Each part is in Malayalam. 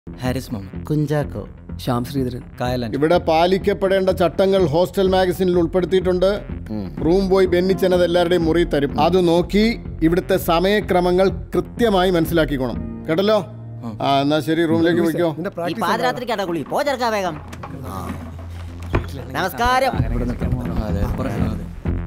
ഹാരിസ് മുഹമ്മദ് കുഞ്ചാക്കോ ശ്യാം ശ്രീധരൻ കായലൻ ഇവിടെ പാലിക്കപ്പെടേണ്ട ചട്ടങ്ങൾ ഹോസ്റ്റൽ മാഗസിനിൽ ഉൾപ്പെടുത്തിയിട്ടുണ്ട് റൂം ബോയ് ബെന്നിച്ചനത് എല്ലാവരുടെയും മുറി തരും അത് നോക്കി ഇവിടുത്തെ സമയക്രമങ്ങൾ കൃത്യമായി മനസ്സിലാക്കിക്കോണം കേട്ടല്ലോ ആ എന്നാ ശരി റൂമിലേക്ക് പോയിക്കോ ഈ പാതിരാത്രിക്കാടാ കുളി പോ ചെറുക്കാ വേഗം ആ. നമസ്കാരം അതെ പറഞ്ഞു അതെ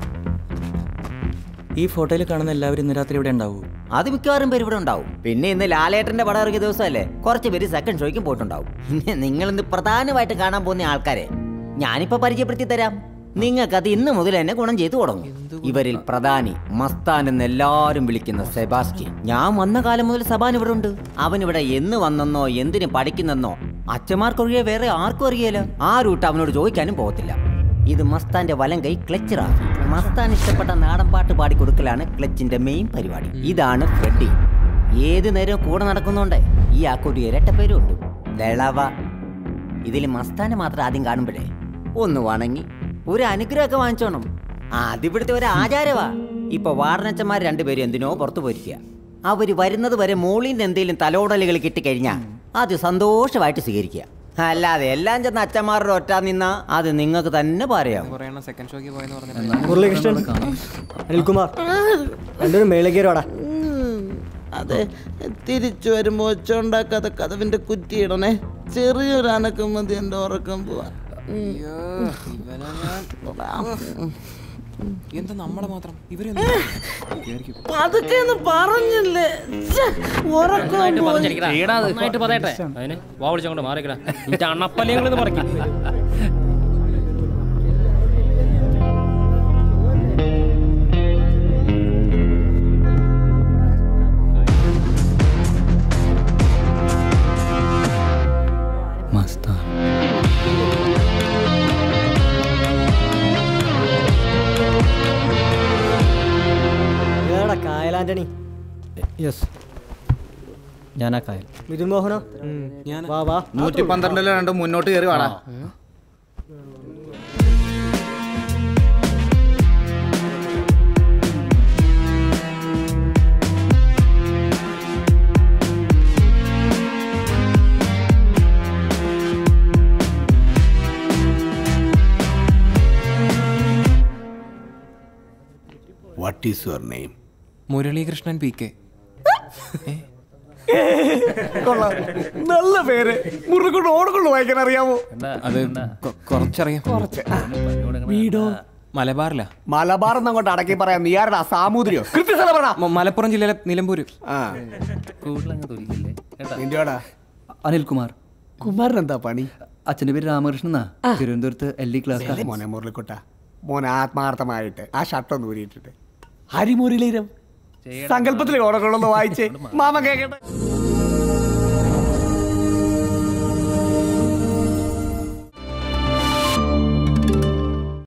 ഈ ഫോട്ടോയിൽ കാണുന്ന എല്ലാവരും ഇന്ന് രാത്രി ഇവിടെ ഉണ്ടാവൂ അത് മിക്കവാറും പേര് ഇവിടെ ഉണ്ടാവും പിന്നെ ഇന്ന് ലാലേട്ടന്റെ പടം ഇറങ്ങിയ ദിവസമല്ലേ കുറച്ച് പേര് സെക്കൻഡ് ഷോയ്ക്കും പോയിട്ടുണ്ടാവും പിന്നെ നിങ്ങൾ ഇന്ന് പ്രധാനമായിട്ട് കാണാൻ പോകുന്ന ആൾക്കാരെ ഞാനിപ്പോ പരിചയപ്പെടുത്തി തരാം നിങ്ങൾക്ക് അത് ഇന്ന് മുതൽ തന്നെ ഗുണം ചെയ്തു തുടങ്ങും ഇവരിൽ പ്രധാനി മസ്താൻ എന്ന് എല്ലാവരും വിളിക്കുന്ന സെബാസ്റ്റ്യൻ ഞാൻ വന്ന കാലം മുതൽ സബാൻ ഇവിടെ ഉണ്ട് അവൻ ഇവിടെ എന്ന് വന്നെന്നോ എന്തിനു പഠിക്കുന്നെന്നോ അച്ഛന്മാർക്കൊഴികെ വേറെ ആർക്കും അറിയില്ല ആ റൂട്ട് അവനോട് ചോദിക്കാനും പോകത്തില്ല ഇത് മസ്താന്റെ വലം കൈ ക്ലച്ച് റാഫി മസ്താൻ ഇഷ്ടപ്പെട്ട നാടൻ പാട്ട് പാടി കൊടുക്കലാണ് ക്ലച്ചിന്റെ മെയിൻ പരിപാടി ഇതാണ് ഫ്രെഡി ഏത് നേരവും കൂടെ നടക്കുന്നുണ്ട് ഈ ആക്കൊരു ഇരട്ട പേരും ഉണ്ട് ദളവ ഇതിൽ മസ്താനെ മാത്രം ആദ്യം കാണുമ്പോഴേ ഒന്ന് വണങ്ങി ഒരു അനുഗ്രഹമൊക്കെ വാങ്ങിച്ചോണം അതിവിടുത്തെ ഒരു ആചാരവാ ഇപ്പൊ വാർണച്ചന്മാർ രണ്ടുപേരും എന്തിനോ പുറത്തു പോയിരിക്കുക അവര് വരുന്നത് വരെ മോളിൽ നിന്ന് എന്തെങ്കിലും തലോടലുകൾ കിട്ടിക്കഴിഞ്ഞാൽ അത് സന്തോഷമായിട്ട് സ്വീകരിക്കുക അല്ലാതെ എല്ലാം ചെന്ന് അച്ഛന്മാരുടെ ഒറ്റ നിന്നാ അത് നിങ്ങൾക്ക് തന്നെ പറയാം മുരളീകൃഷ്ണൻ അനിൽകുമാർ രണ്ടുപേരും മേളകേരോടാ അതെ തിരിച്ചു വരുമ്പോ ഒച്ച ഉണ്ടാക്കാതെ കഥവിന്റെ കുറ്റിയിടണേ ചെറിയൊരു അനക്കം മതി എന്റെ ഉറക്കം പോവാ എന്താ നമ്മളെ മാത്രം ഇവരെ പതുക്കെ ഒന്ന് പറഞ്ഞില്ലേ ഛെ, ഉറക്കം പോയി. നന്നായിട്ട് പറയട്ടെ അതിന് വാ വിളിച്ചങ്ങോട്ട് മാറിക്കടാ എന്നിട്ട് അണ്ണപ്പല്ലിയങ്ങളെന്ന് പറയും മസ്താൻ ഏടാ കായലാന്റണി യെസ് ഞാനാ കായൽ മിഥുൻ മോഹനോ വാ വാ നൂറ്റി പന്ത്രണ്ടില് രണ്ട് മുന്നോട്ട് കയറി വാടാ what is your name Muralikrishnan P K നല്ല പേര് മുറുകൊണ്ട് ഓടക്കൊണ്ട് വായിക്കാൻ അറിയാമോ അത് കൊ- കുറച്ചറിയാം വീടോ മലബാറില മലബാർ അങ്ങോട്ട് അടക്കി പറയാം നീ ആരടാ സാമൂതിരിയോ കൃത്യസ്ഥലം പറ മലപ്പുറം ജില്ലയിലെ നിലമ്പൂര് ആ നിന്റെയോടാ അനിൽകുമാർ കുമാരൻ എന്താ പണി അച്ഛൻ്റെ പേര് രാമകൃഷ്ണൻ എന്നാ തിരുവനന്തപുരത്ത് എൽ ഡി ക്ലാസ് മോനെ മുരളിക്കുട്ട മോനെ ആത്മാർത്ഥമായിട്ട് ആ ഷർട്ട് ഒന്ന് ഊരിയിട്ടിട്ട് ഹരിമുരളീരം സങ്കല്പത്തിലെ ഓടകളൊന്ന് വായിച്ചേ മാമ കേക്കട്ടെ